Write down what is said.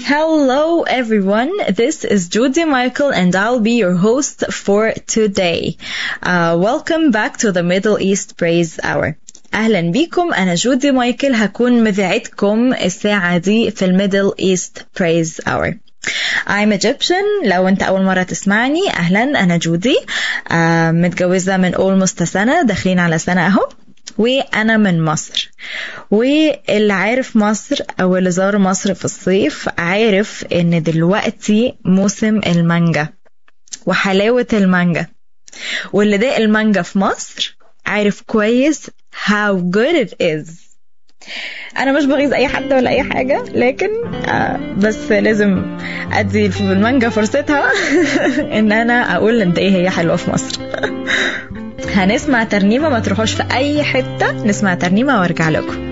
Hello, everyone. This is Judy Michael, and I'll be your host for today. Uh, welcome back to the Middle East Praise Hour. أهلا بيكم أنا جودي مايكل هكون مذيعتكم الساعة دي في الميدل إيست برايز Hour. I'm Egyptian لو أنت أول مرة تسمعني أهلا أنا جودي آه متجوزة من almost سنة داخلين على سنة أهو وأنا من مصر واللي عارف مصر أو اللي زار مصر في الصيف عارف إن دلوقتي موسم المانجا وحلاوة المانجا واللي داق المانجا في مصر عارف كويس how good it is انا مش بغيظ اي حد ولا اي حاجه لكن آه بس لازم ادي المانجا فرصتها ان انا اقول قد ايه هي حلوه في مصر هنسمع ترنيمه ما تروحوش في اي حته نسمع ترنيمه وارجع لكم